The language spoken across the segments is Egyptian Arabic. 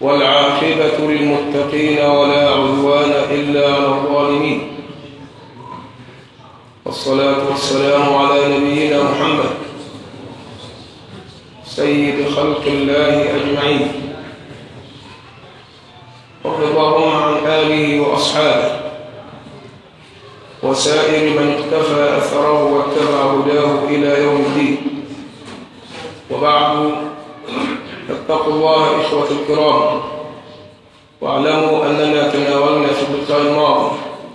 والعاقبة للمتقين ولا عدوان إلا على الظالمين والصلاة والسلام على نبينا محمد سيد خلق الله أجمعين وارض اللهم عن آله وأصحابه وسائر من اقتفى أثره واتبع هداه إلى يوم الدين وبعد فاتقوا الله إخوة الكرام واعلموا أننا تناولنا في اللقاء الماضي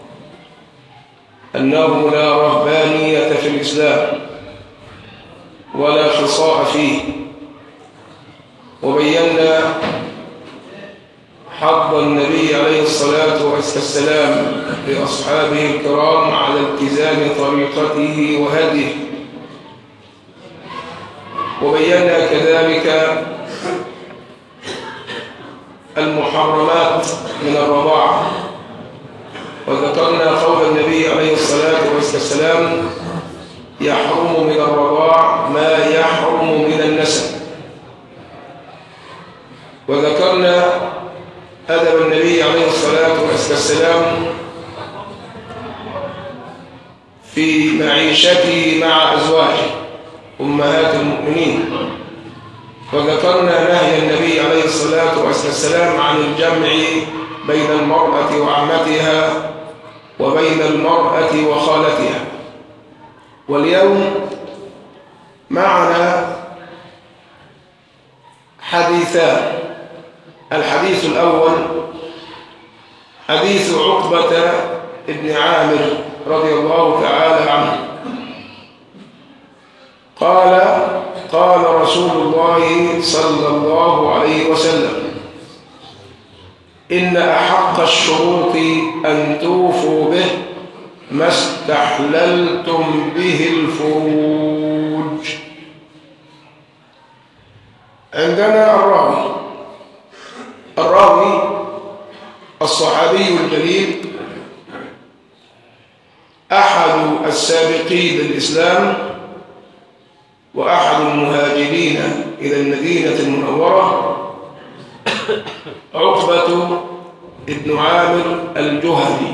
أنه لا رهبانية في الإسلام ولا خصاء فيه وبينا حض النبي عليه الصلاة والسلام لأصحابه الكرام على التزام طريقته وهديه وبينا كذلك المحرمات من الرضاعة وذكرنا قول النبي عليه الصلاة والسلام يحرم من الرضاع ما يحرم من النسب وذكرنا أدب النبي عليه الصلاة والسلام في معيشته مع أزواجه أمهات المؤمنين وذكرنا نهي النبي عليه الصلاة والسلام عن الجمع بين المرأة وعمتها وبين المرأة وخالتها واليوم معنا حديثان الحديث الأول حديث عقبة ابن عامر رضي الله تعالى عنه قال قال رسول الله صلى الله عليه وسلم إن أحق الشروط أن توفوا به ما استحللتم به الفروج عندنا الراوي الراوي الصحابي الجليل أحد السابقين للإسلام وأحد المهاجرين إلى المدينة المنورة عقبة ابن عامر الجهني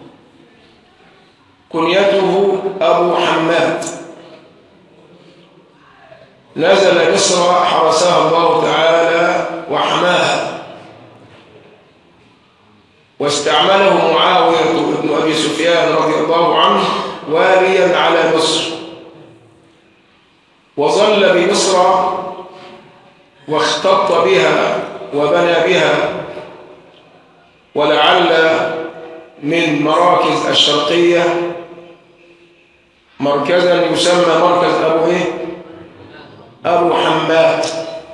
كنيته أبو حماد نزل مصر حرسها الله تعالى وحماها واستعمله معاوية بن أبي سفيان رضي الله عنه واليا على مصر وظل بمصر واختط بها وبنى بها ولعل من مراكز الشرقية مركزا يسمى مركز أبو إيه؟ أبو حماد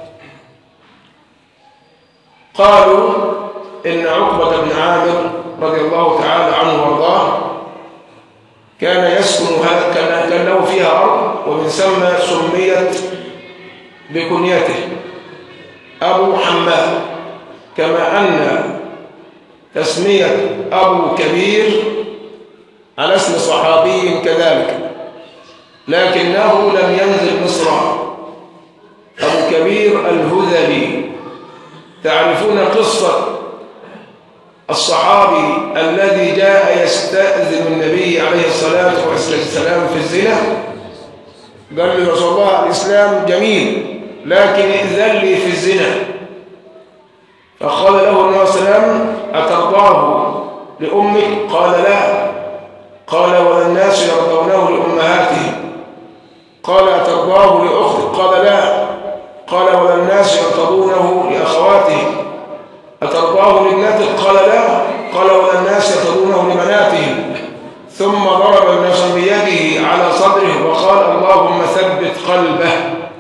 قالوا إن عقبة بن عامر رضي الله تعالى عنه وارضاه كان يسكن كان كان له فيها أرض ومن ثم سميت بكنيته أبو حماد كما أن تسمية أبو كبير على اسم صحابي كذلك لكنه لم ينزل مصر أبو كبير الهذلي تعرفون قصة الصحابي الذي جاء يستأذن النبي عليه الصلاة والسلام في الزنا قال له رسول الله الإسلام جميل لكن ائذن لي في الزنا فقال له النبي صلى الله عليه وسلم أترضاه لأمك قال لا قال ولا الناس يرضونه لأمهاتهم قال أترضاه لأختك قال لا قال ولا الناس يرتضونه لأخواتهم أترضاه لابنتك قال لا قال ولا الناس يرتضونه لبناتهم ثم ضرب النصر بيده على صدره وقال اللهم ثبت قلبه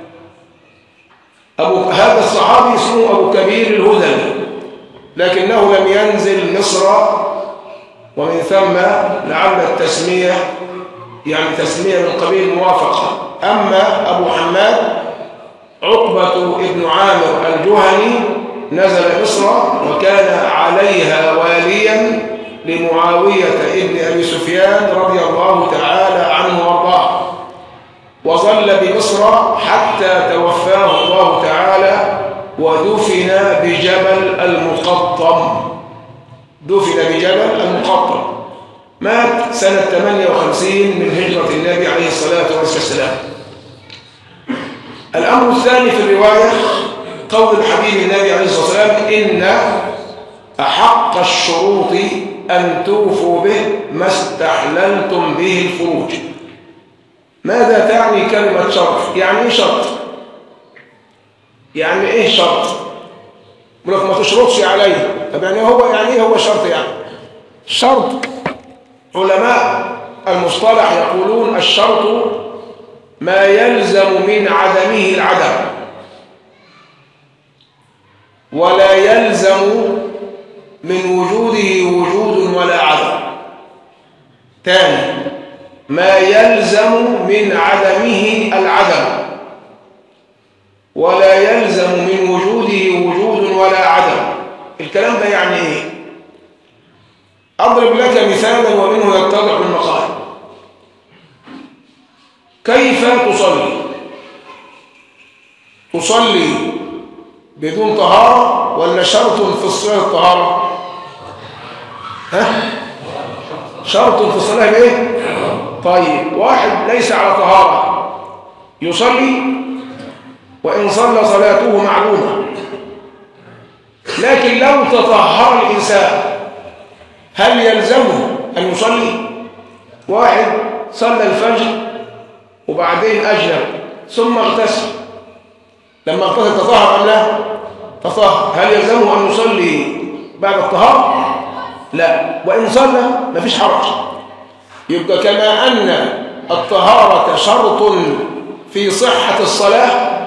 أبو هذا الصحابي اسمه أبو كبير الهذلي لكنه لم ينزل مصر ومن ثم لعل التسمية يعني تسمية من قبيل موافقة أما أبو حماد عقبة ابن عامر الجهني نزل مصر وكان عليها واليا لمعاوية ابن أبي سفيان رضي الله تعالى عنه وارضاه وظل بمصر حتى توفاه الله تعالى ودفن بجبل المقطم دفن بجبل المقطم مات سنة 58 من هجرة النبي عليه الصلاة والسلام الأمر الثاني في الرواية قول الحبيب النبي عليه الصلاة والسلام إن أحق الشروط أن توفوا به ما استحللتم به الفروج ماذا تعني كلمة شرط؟ يعني إيه شرط؟ يعني إيه شرط؟ يقول لك ما تشرطش عليه طب يعني هو يعني إيه هو شرط يعني؟ شرط علماء المصطلح يقولون الشرط ما يلزم من عدمه العدم ولا يلزم من وجوده وجود ولا عدم ثاني ما يلزم من عدمه العدم ولا يلزم من وجوده وجود ولا عدم الكلام ده يعني ايه اضرب لك مثالا ومنه يتضح المقال كيف تصلي تصلي بدون طهارة ولا شرط في الصلاة الطهارة ها شرط في الصلاة بايه طيب واحد ليس على طهارة يصلي وإن صلى صلاته معلومة لكن لو تطهر الإنسان هل يلزمه أن يصلي واحد صلى الفجر وبعدين أجنب ثم اغتسل لما اغتسل تطهر أم لا تطهر هل يلزمه أن يصلي بعد الطهارة لا وإن صلى ما فيش حرج يبقى كما أن الطهارة شرط في صحة الصلاة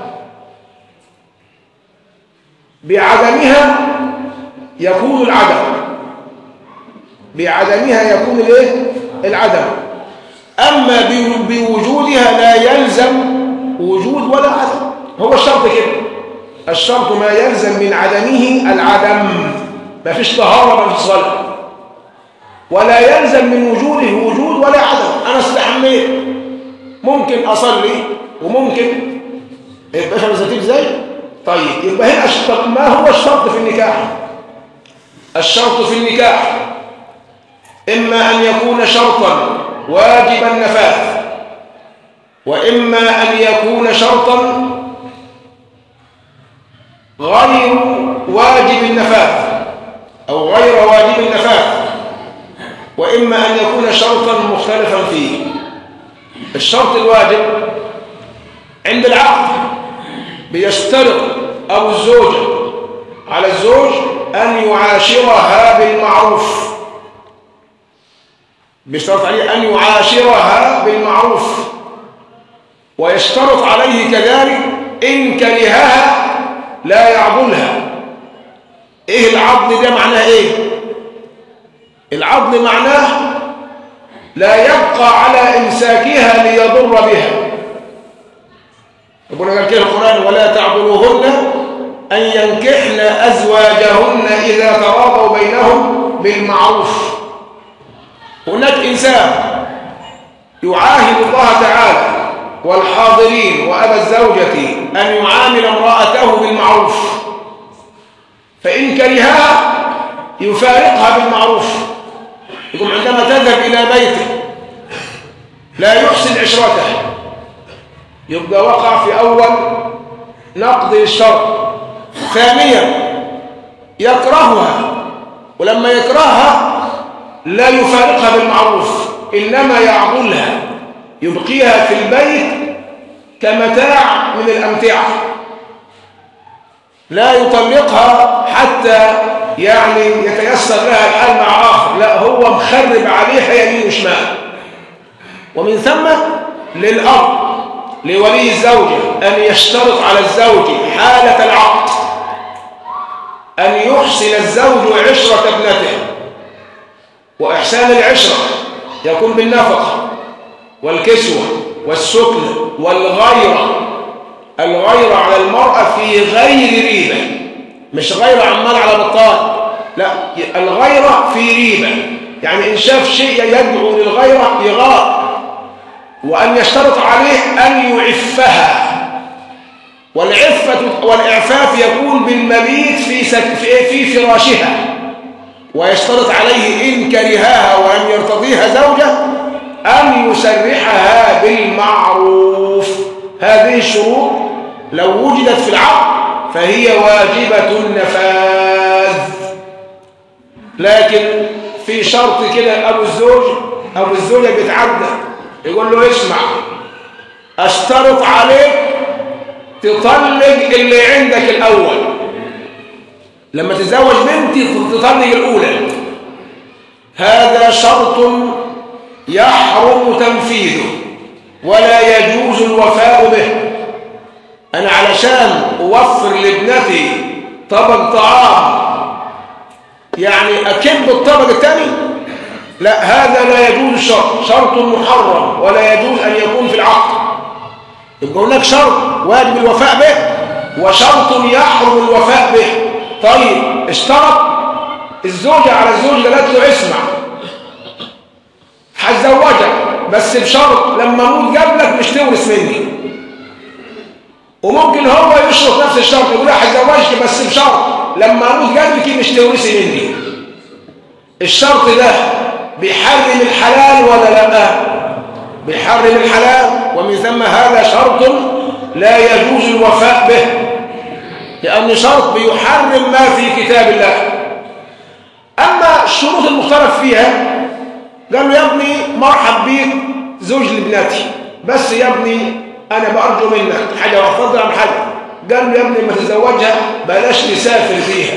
بعدمها يكون العدم بعدمها يكون الايه العدم اما بوجودها لا يلزم وجود ولا عدم هو الشرط كده الشرط ما يلزم من عدمه العدم ما فيش طهاره ما فيش صلاه ولا يلزم من وجوده وجود ولا عدم انا استحميت ممكن اصلي وممكن يبقى اشرب الزيتون ازاي طيب يبقى هنا الشرط ما هو الشرط في النكاح الشرط في النكاح إما أن يكون شرطا واجب النفاذ وإما أن يكون شرطا غير واجب النفاذ أو غير واجب النفاذ وإما أن يكون شرطا مختلفا فيه الشرط الواجب عند العقد بيشترط أو الزوجة على الزوج أن يعاشرها بالمعروف بيشترط عليه أن يعاشرها بالمعروف ويشترط عليه كذلك إن كرهها لا يعضلها إيه العضل ده معناه إيه العضل معناه لا يبقى على إمساكها ليضر بها ربنا قال كده القرآن ولا تعضلوهن أن ينكحن أزواجهن إذا تراضوا بينهم بالمعروف هناك إنسان يعاهد الله تعالى والحاضرين وأبا الزوجة أن يعامل امرأته بالمعروف فإن كرهها يفارقها بالمعروف يقوم عندما تذهب إلى بيته لا يحسن عشرته يبقى وقع في أول نقض الشر ثانيا يكرهها ولما يكرهها لا يفارقها بالمعروف إنما يعضلها يبقيها في البيت كمتاع من الأمتعة لا يطلقها حتى يعني يتيسر لها الحال مع آخر لا هو مخرب عليها يمين وشمال ومن ثم للأب لولي الزوجة أن يشترط على الزوج حالة العقد أن يحسن الزوج عشرة ابنته وإحسان العشرة يكون بالنفقة والكسوة والسكن والغيرة الغيرة على المرأة في غير ريبة مش غيرة عمال على بطال لا الغيرة في ريبة يعني إن شاف شيء يدعو للغيرة يغار وأن يشترط عليه أن يعفها والعفة والإعفاف يكون بالمبيت في, سك في, في فراشها ويشترط عليه إن كرهاها ولم يرتضيها زوجة أن يسرحها بالمعروف هذه الشروط لو وجدت في العقد فهي واجبة النفاذ لكن في شرط كده أبو الزوج أبو الزوجة بيتعدى يقول له اسمع اشترط عليك تطلق اللي عندك الأول لما تتزوج بنتي تطلق الأولى هذا شرط يحرم تنفيذه ولا يجوز الوفاء به أنا علشان أوفر لابنتي طبق طعام يعني أكب الطبق الثاني لا هذا لا يجوز شرط شرط محرم ولا يجوز أن يكون في العقد يبقى هناك شرط واجب الوفاء به وشرط يحرم الوفاء به طيب اشترط الزوجة على الزوج قالت له اسمع هتزوجك بس بشرط لما اموت قبلك مش تورث مني وممكن هو يشرط نفس الشرط يقول لها هتزوجك بس بشرط لما اموت قبلك مش تورثي مني الشرط ده بيحرم الحلال ولا لا بيحرم الحلال ومن ثم هذا شرط لا يجوز الوفاء به لأن شرط بيحرم ما في كتاب الله أما الشروط المختلف فيها قال له يا ابني مرحب بيك زوج لابنتي بس يا ابني أنا بأرجو منك حاجة وفضل عن حاجة قال له يا ابني ما تتزوجها بلاش نسافر فيها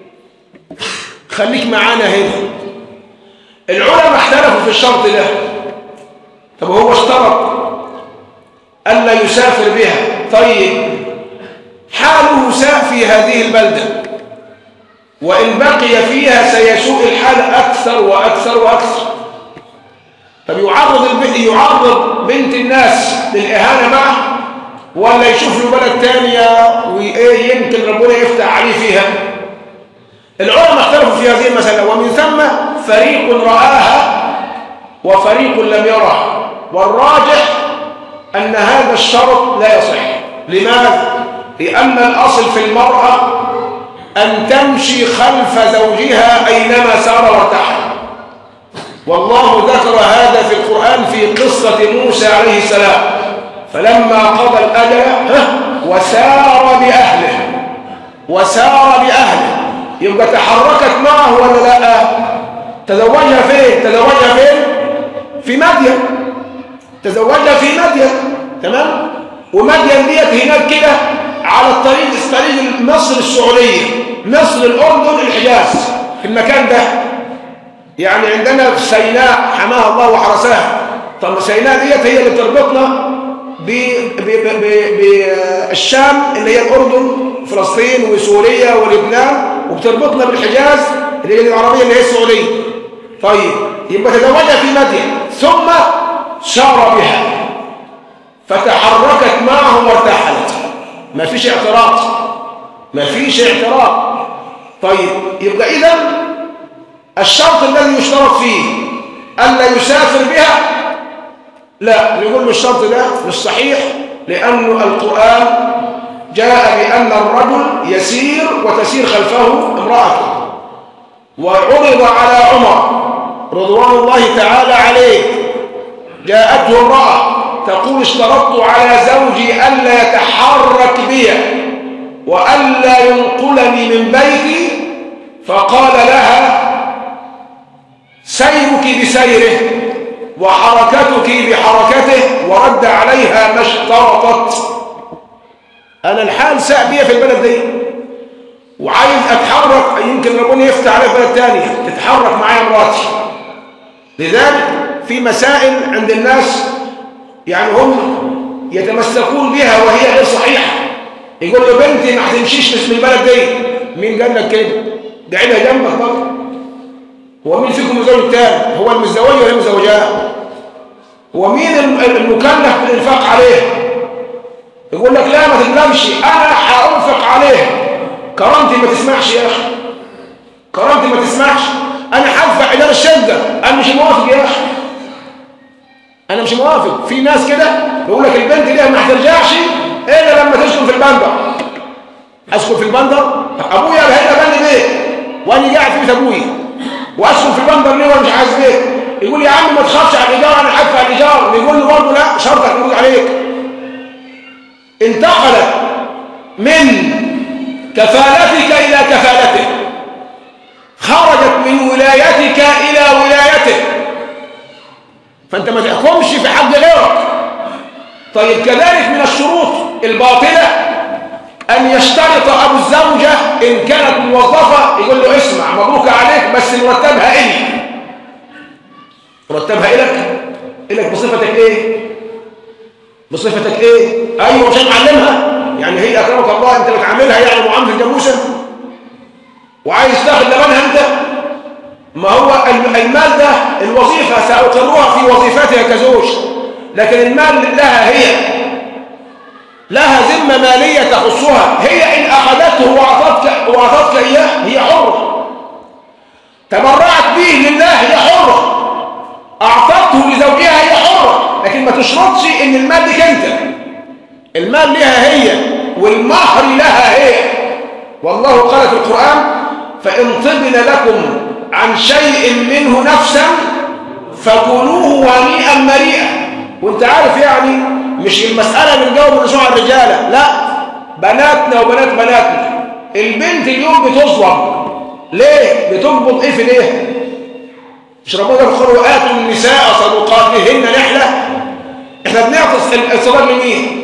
خليك معانا هنا العلماء اختلفوا في الشرط ده طب هو اشترط ألا يسافر بها طيب حاله ساء في هذه البلدة وإن بقي فيها سيسوء الحال أكثر وأكثر وأكثر طب يعرض البنت يعرض بنت الناس للإهانة معه ولا يشوف له بلد تانية وإيه يمكن ربنا يفتح عليه فيها العلماء اختلفوا في هذه المسألة ومن ثم فريق رآها وفريق لم يرها والراجح أن هذا الشرط لا يصح لماذا؟ لأن الأصل في المرأة أن تمشي خلف زوجها أينما سار وارتحل والله ذكر هذا في القرآن في قصة موسى عليه السلام فلما قضى الأجل وسار بأهله وسار بأهله يبقى تحركت معه ولا لا تزوجها فين تزوجها فين في مدين تزوجها في مدين تمام ومدين ديت هناك كده على الطريق الطريق مصر السعودية مصر الأردن الحجاز في المكان ده يعني عندنا في سيناء حماها الله وحرسها طب سيناء ديت هي اللي بتربطنا بالشام اللي هي الأردن فلسطين وسوريا ولبنان وبتربطنا بالحجاز اللي هي العربية اللي هي السعودية طيب يبقى تزوجها في مدين ثم سار بها فتحركت معه وارتحلت ما فيش اعتراض ما فيش اعتراض طيب يبقى إذا الشرط الذي يشترط فيه ألا يسافر بها لا نقول الشرط ده مش صحيح لأن القرآن جاء بأن الرجل يسير وتسير خلفه امرأته وعرض على عمر رضوان الله تعالى عليه جاءته امرأة تقول اشترطت على زوجي ألا يتحرك بي وألا ينقلني من بيتي فقال لها سيرك بسيره وحركتك بحركته ورد عليها ما اشترطت أنا الحال ساء بي في البلد دي وعايز أتحرك يمكن ربنا يفتح علي بلد تانية تتحرك معايا مراتي لذلك في مسائل عند الناس يعني هم يتمسكون بها وهي غير صحيحة يقول له بنتي ما هتمشيش من البلد دي مين قال لك كده قاعدها جنبك برضه هو مين فيكم مزوج التاني هو المتزوج ولا المزوجاه هو مين المكلف بالانفاق عليه يقول لك لا ما تظلمش انا هانفق عليه كرامتي ما تسمحش يا اخي كرامتي ما تسمحش انا هدفع ايجار الشقه انا مش موافق يا اخي انا مش موافق في ناس كده بيقول لك البنت دي ما هترجعش الا لما تسكن في البندر اسكن في البندر ابويا هنا بني بيت وانا قاعد في بيت ابويا واسكن في البندر ليه وانا مش عايز بيت يقول لي يا عم ما تخافش على الايجار انا هدفع الايجار يقول له برضه لا شرطك موجود عليك انتقلت من كفالتك الى كفالته خرجت من ولايتك الى ولايته فانت ما تحكمش في حق غيرك طيب كذلك من الشروط الباطله ان يشترط ابو الزوجه ان كانت موظفه يقول له اسمع مبروك عليك بس مرتبها الي مرتبها إلك إلك بصفتك إيه بصفتك إيه أيوة مش هنعلمها يعني هي أكرمك الله أنت بتعاملها يعني معاملة الجاموسة وعايز تاخد لبنها أنت ما هو المال ده الوظيفة سأقرها في وظيفتها كزوج لكن المال لها هي لها ذمة مالية تخصها هي إن أخذته وأعطتك, وأعطتك إياه هي حرة تبرعت به لله هي حرة أعطته لزوجها هي حرة لكن ما تشرطش إن المال لك أنت المال لها هي والمهر لها هي والله قال في القرآن فإن طبن لكم عن شيء منه نفسا فكلوه هنيئا مريئا وانت عارف يعني مش المسألة من جو من نسوع الرجالة لا بناتنا وبنات بناتنا البنت اليوم بتظلم ليه بتقبض ايه في ليه مش ربنا يقول وآتوا النساء صدقاتهن نحلة احنا بنعطي الصداق لمين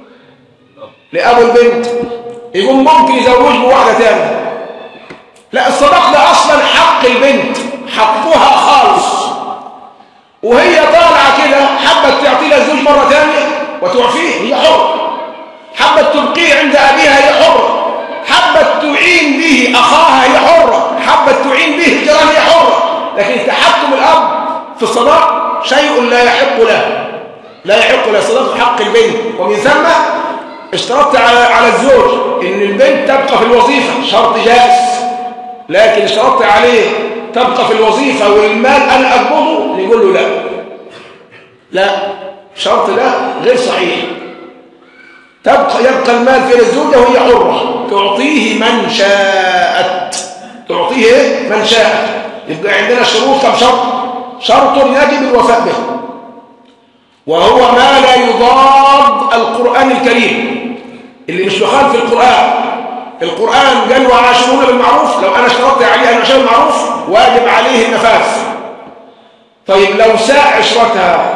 لأبو البنت يقول ممكن يزوج بواحدة تانية لا الصداق ده أصلا حق البنت حقها خالص وهي طالعة كده حبت تعطي لها الزوج مرة تانية وتعفيه هي حرة حبت تبقيه عند أبيها هي حرة حبت تعين به أخاها هي حرة حبت تعين به الجيران هي حرة لكن تحكم الأب في الصداق شيء لا يحق له لا يحق له صداق حق البنت ومن ثم اشترطت على على الزوج ان البنت تبقى في الوظيفة شرط جائز لكن اشترطت عليه تبقى في الوظيفة والمال أنا أقبضه نقول له لا لا شرط لا غير صحيح تبقى يبقى المال في الزوجة وهي حرة تعطيه من شاءت تعطيه من شاءت يبقى عندنا شروط كم شرط شرط يجب الوفاء به وهو ما لا يضاد القرآن الكريم اللي مش بخالف القرآن القرآن قال وعاشرون بالمعروف لو أنا اشترطت عليه أن أشهر بالمعروف واجب عليه النفاذ طيب لو ساء عشرتها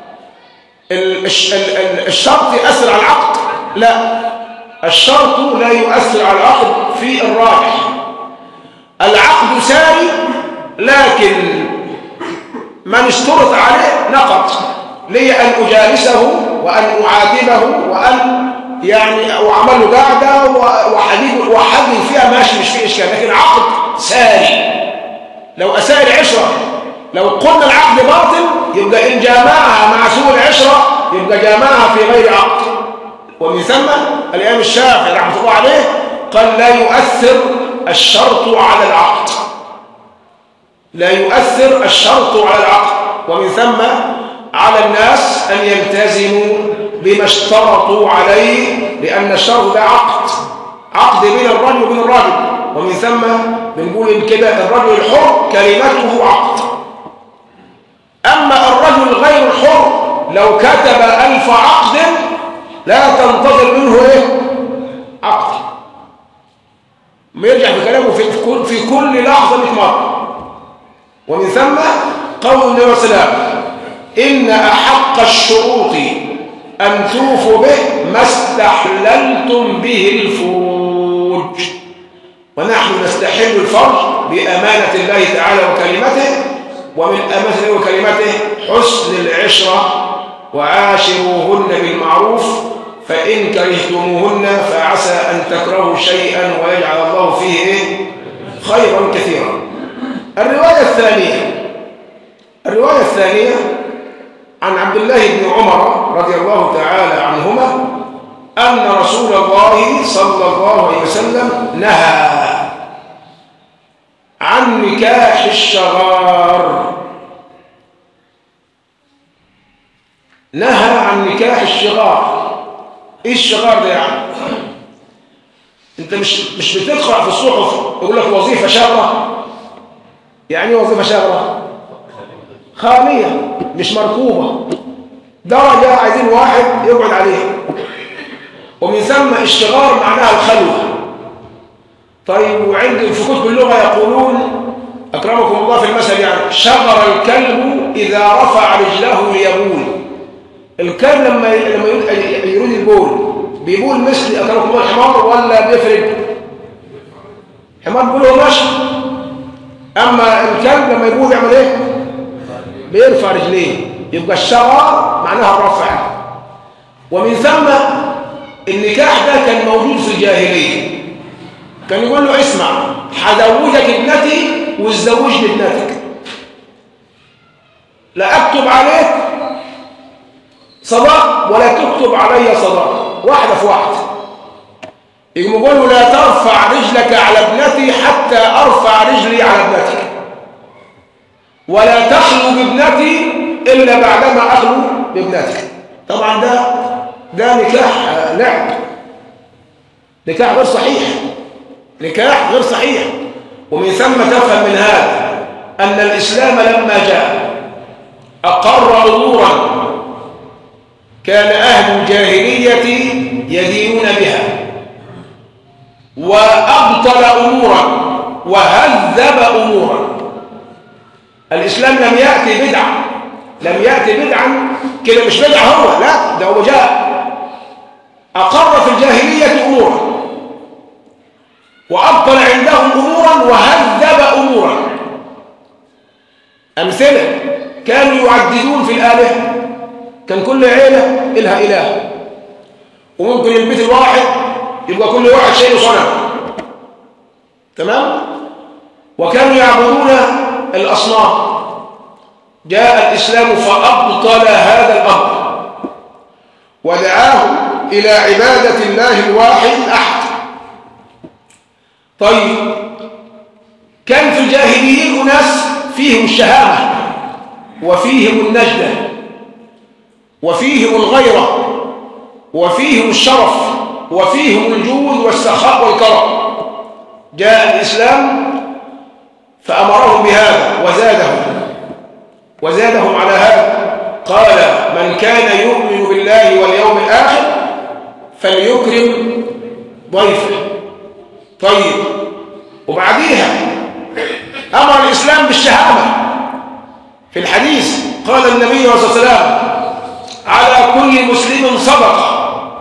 الشرط يأثر على العقد لا الشرط لا يؤثر على العقد في الراجح العقد ساري لكن من اشترط عليه نقض لي أن أجالسه وأن أعاتبه وأن يعني وعمل له قاعدة وحديد وحدي فيها ماشي مش فيه إشكال لكن عقد ساري لو أساء العشرة لو قلنا العقد باطل يبقى إن جامعها مع سوء العشرة يبقى جامعها في غير عقد ومن ثم الإمام الشافعي رحمه الله عليه قال لا يؤثر الشرط على العقد لا يؤثر الشرط على العقد ومن ثم على الناس أن يلتزموا بما اشترطوا عليه لأن الشرط ده عقد عقد بين الرجل وبين الراجل ومن ثم بنقول كده الرجل الحر كلمته عقد أما الرجل غير الحر لو كتب ألف عقد لا تنتظر منه إيه؟ عقد ما يرجع في كلامه في كل, في كل لحظة مرة ومن ثم قول النبي صلى الله عليه وسلم إن أحق الشروط أن توفوا به ما استحللتم به الفروج ونحن نستحل الفرج بأمانة الله تعالى وكلمته ومن أمانة الله وكلمته حسن العشرة وعاشروهن بالمعروف فإن كرهتموهن فعسى أن تكرهوا شيئا ويجعل الله فيه خيرا كثيرا الرواية الثانية الرواية الثانية عن عبد الله بن عمر رضي الله تعالى عنهما أن رسول الله صلى الله عليه وسلم نهى عن نكاح الشغار نهى عن نكاح الشغار ايه الشغار ده يعني انت مش مش بتقرا في الصحف يقول لك وظيفه شاغره يعني ايه وظيفه شاغره خاليه مش مركوبه درجه عايزين واحد يقعد عليها ومن ثم الشغار معناها الخلوه طيب وعند في كتب اللغه يقولون اكرمكم الله في المثل يعني شغر الكلب اذا رفع رجله ليبول الكلب لما لما يريد البول بيبول مثل أكرمكم الله الحمار ولا بيفرد حمار بيقول هو ماشي أما الكلب لما يبول يعمل إيه بيرفع رجليه يبقى الشرار معناها الرفع ومن ثم النكاح ده كان موجود في الجاهلية كان يقول له اسمع هزوجك ابنتي وتزوجني ابنتك لا أكتب عليك صداق ولا تكتب علي صداق واحدة في واحدة يقوم يقول له لا ترفع رجلك على ابنتي حتى أرفع رجلي على ابنتك ولا تخلو بابنتي إلا بعدما أخلو بابنتك طبعا ده ده نكاح لعب نكاح غير صحيح نكاح غير صحيح ومن ثم تفهم من هذا أن الإسلام لما جاء أقر أمورا كان أهل الجاهلية يدينون بها وأبطل أمورا وهذب أمورا الإسلام لم يأتي بدعة لم يأتي بدعا كده مش بدعة هو لا ده هو جاء أقر في الجاهلية أمورا وأبطل عندهم أمورا وهذب أمورا أمثلة كانوا يعددون في الآلهة كان كل عيلة إلها إله وممكن البيت الواحد يبقى كل واحد شيء صنم تمام وكانوا يعبدون الأصنام جاء الإسلام فأبطل هذا الأمر ودعاهم إلى عبادة الله الواحد الأحد طيب كان في الجاهليين أناس فيهم الشهامة وفيهم النجدة وفيهم الغيرة وفيهم الشرف وفيهم الجود والسخاء والكرم جاء الإسلام فأمرهم بهذا وزادهم وزادهم على هذا قال من كان يؤمن بالله واليوم الآخر فليكرم ضيفه طيب وبعديها أمر الإسلام بالشهامة في الحديث قال النبي صلى الله عليه وسلم على كل مسلم صدقة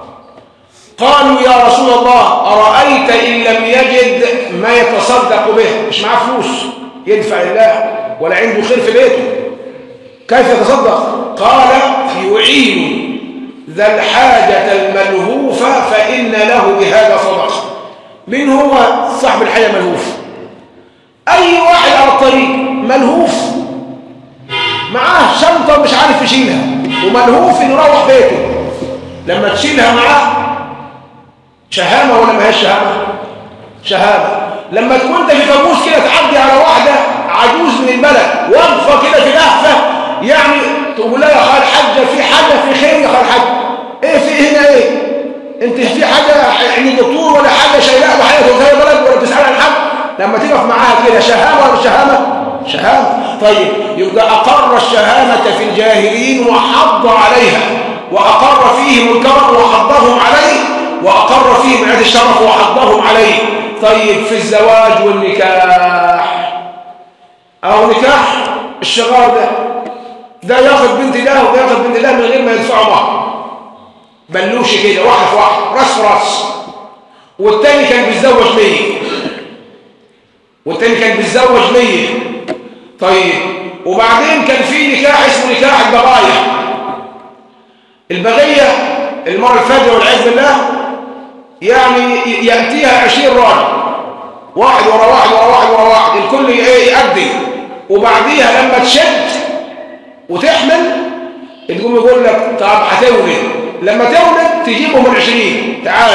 قالوا يا رسول الله أرأيت إن لم يجد ما يتصدق به مش معاه فلوس يدفع لله ولا عنده خير في بيته كيف يتصدق قال يعين ذا الحاجة الملهوفة فإن له بهذا صدقة من هو صاحب الحاجة ملهوف أي واحد على الطريق ملهوف معاه شنطة مش عارف يشيلها وملهوف انه يروح بيته لما تشيلها معاه شهامة ولا ما هي شهامة شهامة لما تكون انت في كابوس كده تعدي على واحدة عجوز من البلد واقفة كده في لهفة يعني تقول لها يا خال حاجة في حاجة في خير يا خال حاجة ايه في هنا ايه انت في حاجة عند الدكتور ولا حاجة شايلها بحاجة زي بلد ولا بتسأل عن حد لما تقف معاها كده شهامة ولا شهامة شهامة طيب يبقى أقر الشهامة في الجاهلين وحض عليها وأقر فيهم الكرم وحضهم عليه وأقر فيهم عيد الشرف وحضهم عليه طيب في الزواج والنكاح أو نكاح الشغار ده ده ياخد بنت ده وده ياخد بنت ده من غير ما يدفعوا بعض بلوش كده واحد في واحد راس في راس والتاني كان بيتزوج مية والتاني كان بيتزوج مية طيب وبعدين كان في نكاح اسمه نكاح البغايا البغية المرة الفجر والعياذ بالله يعني يأتيها عشرين راجل واحد ورا واحد ورا واحد ورا واحد الكل ايه يأدي وبعديها لما تشد وتحمل تقوم يقول لك طب هتولد لما تولد تجيبه من عشرين تعال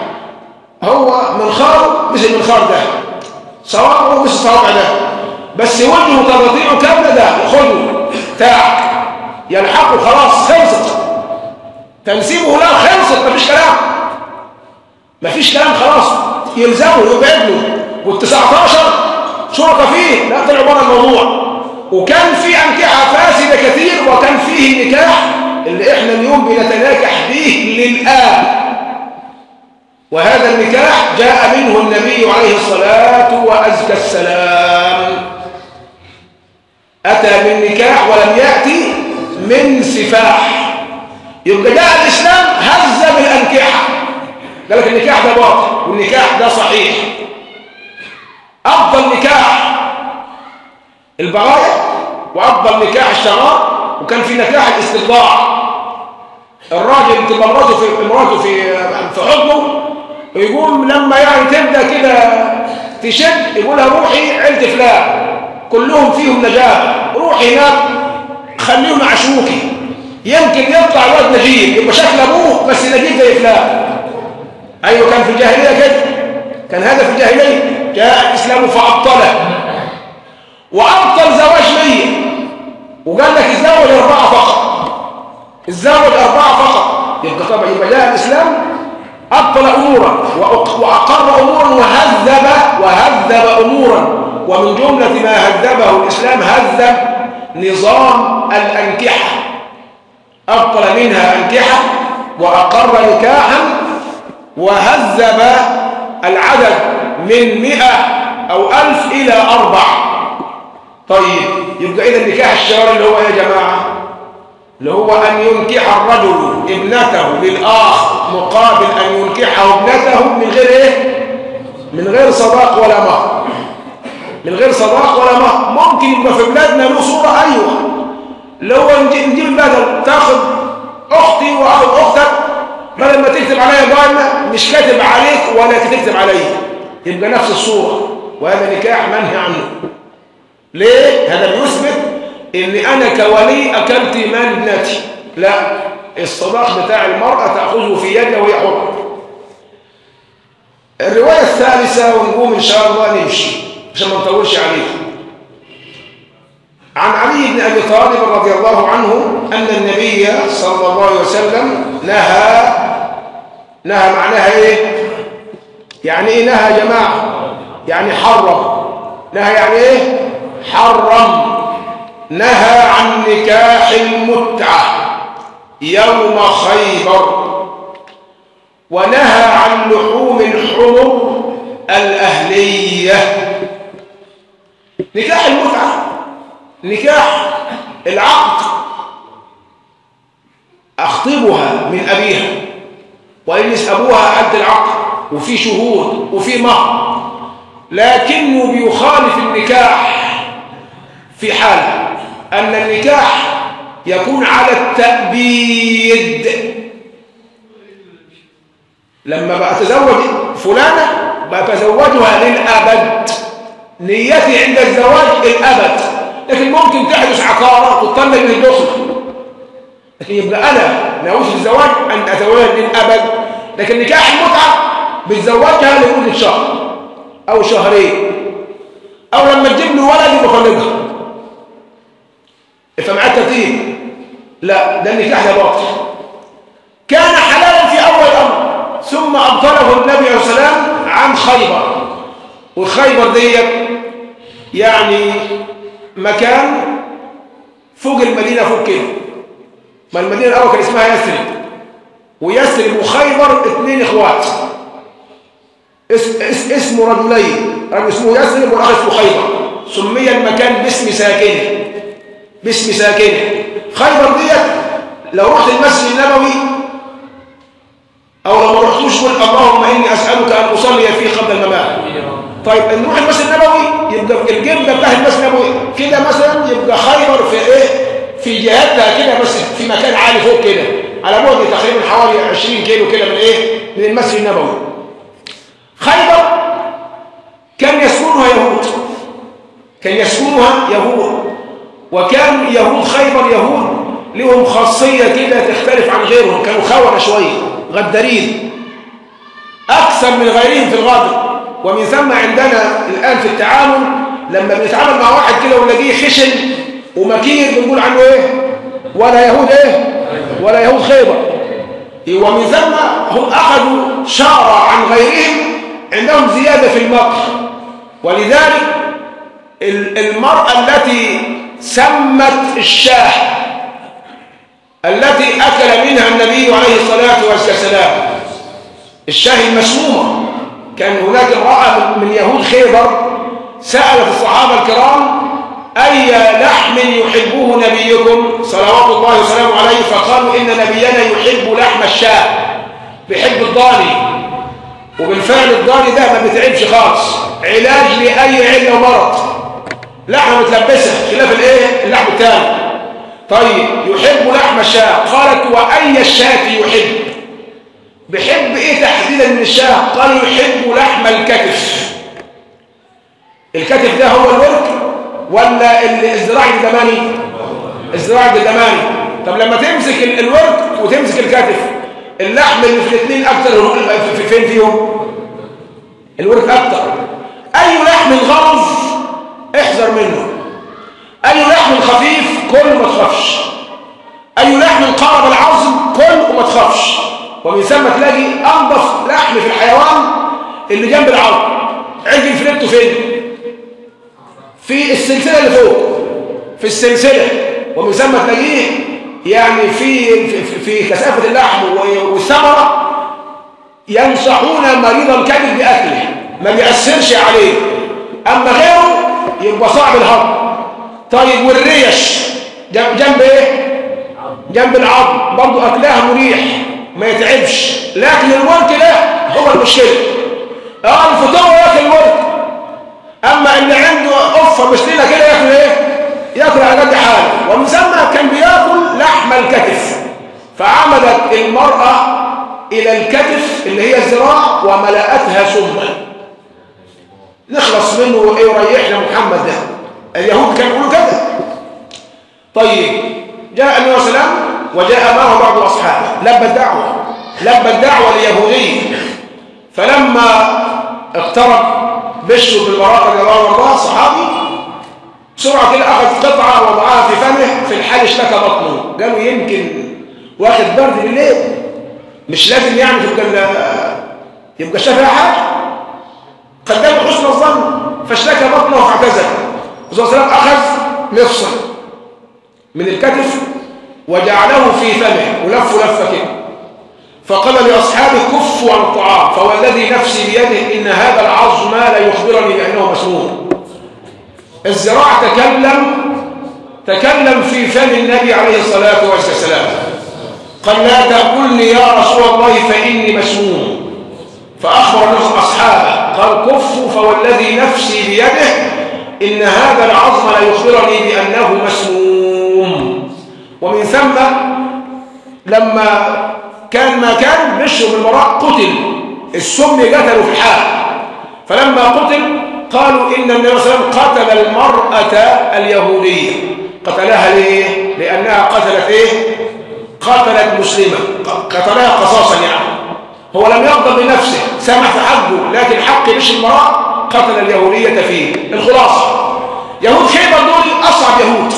هو من خار مثل من خار ده صوابعه مثل صوابع ده بس وجهه تبطيعه كاملة ده خده بتاعك يلحقه خلاص خلصت تنسيبه لا خلصت مفيش كلام مفيش كلام خلاص يلزمه يبعد له وال19 شركة فيه لا طلعوا بره الموضوع وكان في أنكحة فاسدة كثير وكان فيه نكاح اللي احنا اليوم بنتناكح به للآن وهذا النكاح جاء منه النبي عليه الصلاة وأزكى السلام أتى من نكاح ولم يأتي من سفاح يبقى جاء الإسلام هز بالأنكحة قال لك النكاح ده باطل والنكاح ده صحيح أفضل نكاح البرايا وأفضل نكاح الشراب وكان في نكاح الاستطلاع الراجل تبقى مراته في مراته في في حضنه ويقوم لما يعني تبدا كده تشد يقولها روحي عيلة فلان كلهم فيهم نجابه روحي هناك خليهم عشوكي يمكن يطلع الواد نجيب يبقى شكل ابوه بس نجيب زي فلان ايوه كان في الجاهليه كده كان هذا في الجاهليه جاء الاسلام فابطله وابطل زواج مية وقال لك اتزوج اربعه فقط اتزوج اربعه فقط يبقى طبعا يبقى جاء الاسلام ابطل امورا واقر امورا وهذب وهذب امورا ومن جمله ما هذبه الاسلام هذب نظام الانكحه ابطل منها انكحه واقر نكاحا وهذب العدد من مئة أو ألف إلى أربع طيب يبقى إذا النكاح الشرعي اللي هو يا جماعة اللي هو أن ينكح الرجل ابنته للآخر مقابل أن ينكحه ابنته من غير إيه؟ من غير صداق ولا مهر من غير صداق ولا مهر ممكن يبقى في بلادنا له صورة أيوة اللي هو نجيب البدل تاخد أختي أو أختك بدل ما تكتب عليا قائمة مش كاتب عليك ولا تكتب عليا يبقى نفس الصورة وهذا نكاح منهي عنه ليه؟ هذا بيثبت ان انا كولي اكلت مال ابنتي لا الصداق بتاع المرأة تأخذه في يدها وهي حرة الرواية الثالثة ونقوم ان شاء الله نمشي عشان ما نطولش عليكم عن علي بن ابي طالب رضي الله عنه ان النبي صلى الله عليه وسلم نهى نهى معناها ايه يعني ايه نهى يا جماعه يعني حرم نهى يعني ايه حرم نهى عن نكاح المتعه يوم خيبر ونهى عن لحوم الحمر الاهليه نكاح المتعه نكاح العقد اخطبها من ابيها ويجلس ابوها عد العقد وفي شهود وفي مهر لكنه بيخالف النكاح في حال ان النكاح يكون على التأبيد لما بأتزوج فلانة بتزوجها للأبد نيتي عند الزواج الأبد لكن ممكن تحدث عقارة تطلق من الدخل لكن يبقى أنا ناويش الزواج أن أتزوج للأبد لكن نكاح المتعة بتزوجها لمدة شهر أو شهرين أو لما تجيب له ولد بخلقها فمعاه الترتيب لا ده النكاح ده باطل كان حلالا في أول أمر ثم أبطله النبي عليه السلام عن خيبر والخيبر ديت يعني مكان فوق المدينة فوق كده ما المدينة الأول كان اسمها يثرب ويثرب وخيبر اثنين إخوات اس اس اسمه رجلين رجل اسمه يثرب والآخر اسمه خيبر سمي المكان باسم ساكنه باسم ساكنه خيبر ديت لو رحت المسجد النبوي او لو ما رحتوش قل اللهم اني اسالك ان اصلي فيه قبل الممات طيب نروح المسجد النبوي يبقى الجبه بتاع المسجد النبوي كده مثلا يبقى خيبر في ايه في جهتها كده بس في مكان عالي فوق كده على بعد تقريبا حوالي 20 كيلو كده من ايه من المسجد النبوي خيبر كان يسكنها يهود كان يسكنها يهود وكان يهود خيبر يهود لهم خاصية كده تختلف عن غيرهم كانوا خونة شوية غدارين أكثر من غيرهم في الغدر ومن ثم عندنا الآن في التعامل لما بنتعامل مع واحد كده ونلاقيه خشن ومكين بنقول عنه ايه ولا يهود ايه ولا يهود خيبر ومن ثم هم أخذوا شارة عن غيرهم عندهم زيادة في المكر ولذلك المرأة التي سمت الشاه التي أكل منها النبي عليه الصلاة والسلام الشاه المسمومة كان هناك امرأة من يهود خيبر سألت الصحابة الكرام أي لحم يحبه نبيكم صلوات الله وسلامه عليه فقالوا إن نبينا يحب لحم الشاه بيحب الضاني وبالفعل الضاني ده ما بيتعبش خالص علاج لأي علة ومرض لحمة متلبسة خلاف الايه اللحم التاني طيب يحب لحم الشاه قالت وأي الشاة يحب بيحب ايه تحديدا من الشاه قالوا يحب لحم الكتف الكتف ده هو الورك ولا الزراع الدماني الزراع الدماني طب لما تمسك الورك وتمسك الكتف اللحم اللي في الاثنين اكتر في فين فيهم الورك اكتر اي لحم غلظ احذر منه اي لحم خفيف كل ما تخافش اي لحم قارب العظم كل وما تخافش ومن ثم تلاقي انضف لحم في الحيوان اللي جنب العظم عند الفليتو فين في السلسله اللي فوق في السلسله ومن ثم تلاقيه يعني في في, في كثافه اللحم والثمره ينصحون مريض الكبد باكله ما بيأثرش عليه اما غيره يبقى صعب الهضم طيب والريش جنب, جنب ايه جنب العظم برضه اكلها مريح ما يتعبش لكن الورك ده هو المشكله اه الفطار ياكل الورك اما اللي عنده قفه مشكله كده ياكل ايه ياكل على قد حاله ومن ثم كان بياكل لحم الكتف فعملت المراه الى الكتف اللي هي الذراع وملأتها سما نخلص منه وايه وريحنا محمد ده اليهود كانوا يقولوا كده طيب جاء النبي صلى الله عليه وسلم وجاء معه بعض اصحابه لبى الدعوه لبى الدعوه اليهوديه فلما اقترب بشر بن البراء رضي الله عنه صحابي بسرعه كده اخذ قطعه وضعها في فمه في الحال اشتكى بطنه قالوا يمكن واخد برد بالليل مش لازم يعني تبقى يبقى شافها حاجه قدموا حسن الظن فاشتكى بطنه فاعتزل الرسول صلى الله عليه وسلم اخذ مفصل من الكتف وجعله في فمه ولف لفه كده فقال لاصحابه كفوا عن الطعام فوالذي نفسي بيده ان هذا العظم لا يخبرني بانه مسموم الزراع تكلم تكلم في فم النبي عليه الصلاه والسلام قال لا تقلني يا رسول الله فاني مسموم فاخبر الناس اصحابه قال كفوا فوالذي نفسي بيده ان هذا العظم لا يخبرني بانه مسموم ومن ثم لما كان ما كان بشر بن البراء قتل السم قتلوا في الحال فلما قتل قالوا إن النبي صلى الله عليه وسلم قتل المرأة اليهودية قتلها ليه؟ لأنها قتلت إيه؟ قتلت مسلمة قتلها قصاصا يعني هو لم يغضب بنفسه سامح في حقه لكن حق بشر البراء قتل اليهودية فيه الخلاصة يهود خيبر دول أصعب يهود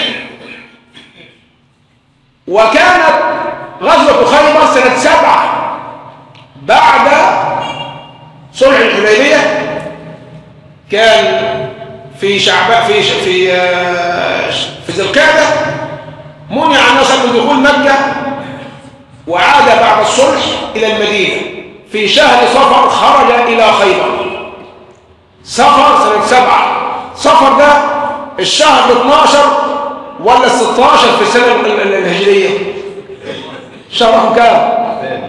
وكانت غزوة خيبر سنة سبعة بعد صلح الحديبية كان في شعباء في في في ذي القعدة منع الناس من دخول مكة وعاد بعد الصلح إلى المدينة في شهر صفر خرج إلى خيبر صفر سنة سبعة صفر ده الشهر ال 12 ولا ال 16 في السنة الهجرية شهر كام؟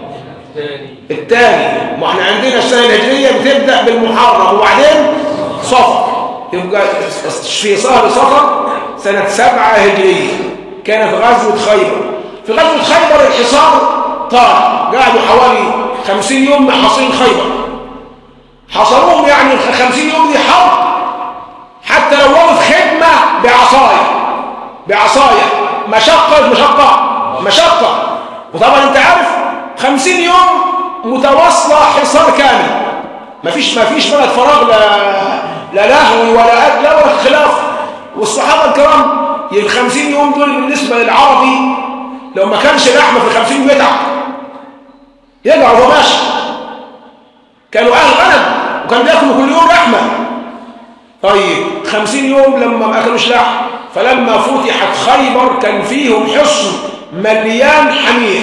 الثاني ما احنا عندنا السنة الهجرية بتبدأ بالمحرم وبعدين صفر يبقى في شهر صفر سنة سبعة هجرية كانت غزوة خيبر في غزوة خيبر الحصار طال قعدوا حوالي خمسين يوم محاصرين خيبر حصروهم يعني خمسين يوم دي حرب حتى لو وقف خدمة بعصاية بعصاية مشقة مشقة مشقة وطبعا انت عارف خمسين يوم متواصلة حصار كامل مفيش مفيش بلد فراغ لا لا لهو ولا أكل ولا خلاف والصحابة الكرام الخمسين يوم دول بالنسبة للعربي لو ما كانش لحمة في الخمسين يوم يتعب يقع وهو ماشي كانوا اهل غنم وكان بياكلوا كل يوم لحمه طيب خمسين يوم لما ما اكلوش لحم فلما فتحت خيبر كان فيهم حصن مليان حمير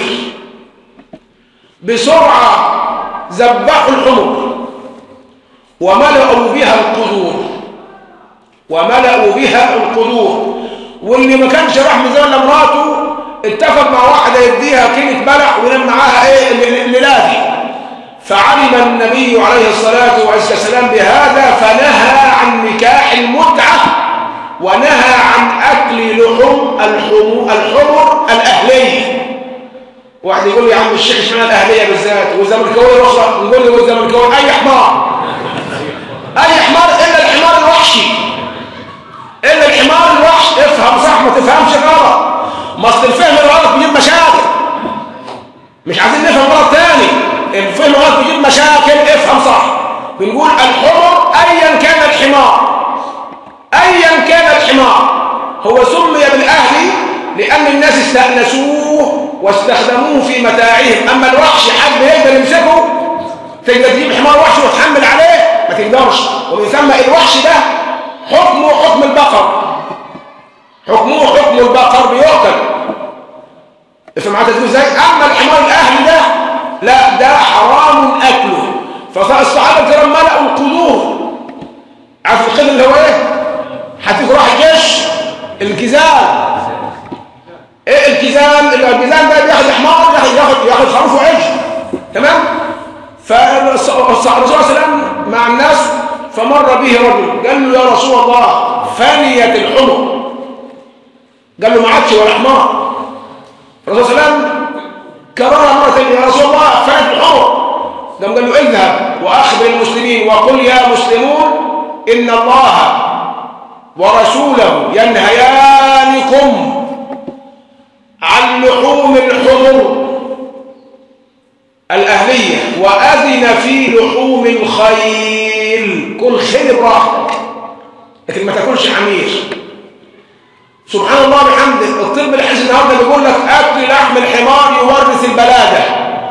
بسرعه ذبحوا الحمر وملأوا بها القدور وملأوا بها القدور واللي ما كانش راح من زمان لمراته اتفق مع واحدة يديها كلمة بلح وينام معاها ايه الليلة دي فعلم النبي عليه الصلاة والسلام بهذا فنهى عن نكاح المتعة ونهى عن أكل لحوم الحمر, الحمر الأهلية واحد يقول لي يا عم الشيخ اشمعنى الأهلية بالذات والزملكاوية رخصة نقول له والزملكاوية أي حمار أي حمار إلا الحمار الوحشي إلا الحمار الوحش افهم صح ما تفهمش غلط ما اصل الفهم الغلط بيجيب مشاكل مش عايزين نفهم غلط تاني الفهم الغلط بيجيب مشاكل افهم صح بنقول الحمر ايا كان الحمار ايا كان الحمار هو سمي بالاهلي لان الناس استأنسوه واستخدموه في متاعهم اما الوحش حد يقدر يمسكه تقدر تجيب حمار وحش وتحمل عليه ما تقدرش ومن ثم الوحش ده حكمه حكم البقر حكمه حكم البقر بيؤكل افهم معايا تقول ازاي اما الحمار الاهلي ده لا ده حرام اكله فالصحابه الكرام ملأوا القدور عارف القدر اللي هو ايه هتيجي راح الجيش الكزان ايه الكزان الكزان ده بياخد حمار ياخد ياخد ياخد خروف وعيش تمام فالرسول صلى الله عليه وسلم مع الناس فمر به رجل قال له يا رسول الله فنيت الحمر قال له ما عادش ولا حمار الرسول صلى الله عليه وسلم كررها مرة يا رسول الله فنيت الحمر قام قال له اذهب واخبر المسلمين وقل يا مسلمون ان الله ورسوله ينهيانكم عن لحوم الحمر الأهلية وأذن في لحوم الخيل كل خيل براحتك لكن ما تاكلش حمير سبحان الله بحمده الطب الحديث النهارده بيقول لك اكل لحم الحمار يورث البلاده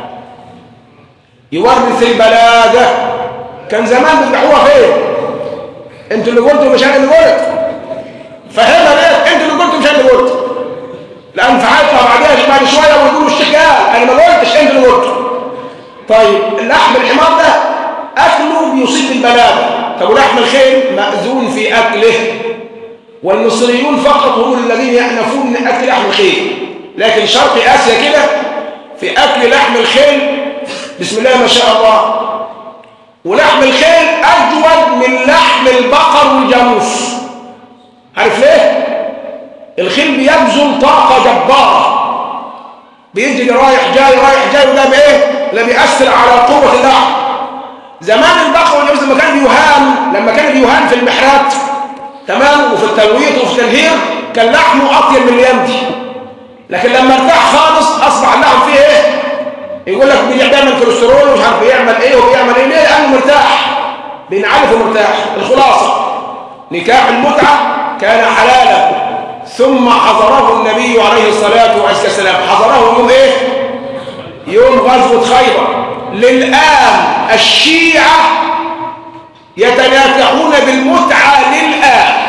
يورث البلاده كان زمان بيذبحوها فين انتوا اللي قلتوا مش انا اللي قلت فهمها ليه انتوا اللي قلتوا مش انا اللي قلت لان فعلتها بعدها بعد شويه ويقولوا الشيخ قال انا ما قلتش انت اللي قلت طيب لحم الحمار ده اكله بيصيب البلاده طب ولحم الخيل ماذون في اكله والمصريون فقط هم الذين يأنفون من أكل لحم الخيل لكن شرق آسيا كده في أكل لحم الخيل بسم الله ما شاء الله ولحم الخيل أجود من لحم البقر والجاموس عارف ليه؟ الخيل بيبذل طاقة جبارة بيجري رايح جاي رايح جاي وده بايه؟ لا بيأثر على قوة اللحم زمان البقر والجاموس لما كان بيهان لما كان بيهان في المحرات تمام وفي التلويط وفي التنهير كان لحمه اطيب من اليمدي لكن لما ارتاح خالص اصبح اللحم فيه ايه يقول لك بيعمل كوليسترول ومش عارف بيعمل ايه وبيعمل ايه ليه لانه مرتاح بينعرف ومرتاح الخلاصه نكاح المتعه كان حلالا ثم حضره النبي عليه الصلاه والسلام حضره يوم ايه يوم غزوه خيبر للان الشيعه يتناكحون بالمتعة للآن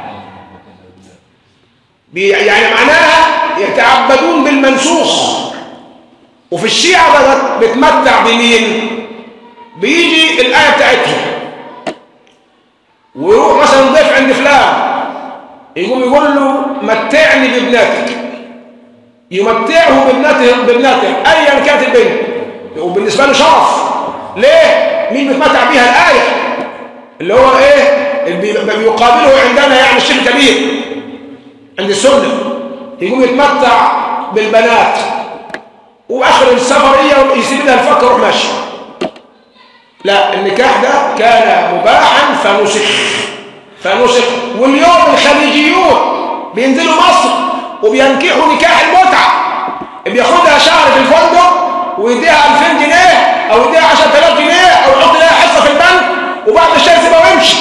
يعني معناها يتعبدون بالمنسوخ وفي الشيعة بتمتع بمين بيجي الآية بتاعتهم ويروح مثلا ضيف عند فلان يقوم يقول له متعني بابنتك يمتعه بابنته بابنته ايا كانت البنت وبالنسبه له شرف ليه مين بيتمتع بيها الايه اللي هو ايه اللي بيقابله عندنا يعني الشيخ الكبير عند السنه يقوم يتمتع بالبنات واخر السفريه يسيب لها الفك ويروح ماشي لا النكاح ده كان مباحا فنسخ فنسخ واليوم الخليجيون بينزلوا مصر وبينكحوا نكاح المتعه بياخدها شهر في الفندق ويديها 2000 جنيه او يديها 10000 جنيه او يحط لها حصه في البنك وبعد الشهر يسيبها ويمشي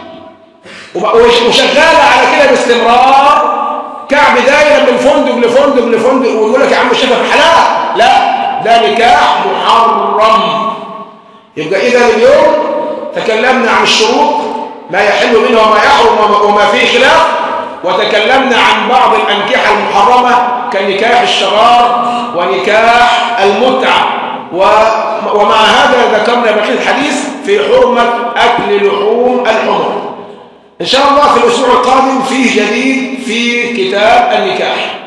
وشغاله على كده باستمرار كعب دايره من فندق لفندق لفندق ويقول لك يا عم الشيخ في حلال لا ده نكاح محرم يبقى إذا اليوم تكلمنا عن الشروط ما يحل منه وما يحرم وما فيه خلاف وتكلمنا عن بعض الأنكحة المحرمة كنكاح الشرار ونكاح المتعة ومع هذا ذكرنا بقية الحديث في حرمة أكل لحوم الحمر إن شاء الله في الأسبوع القادم فيه جديد في كتاب النكاح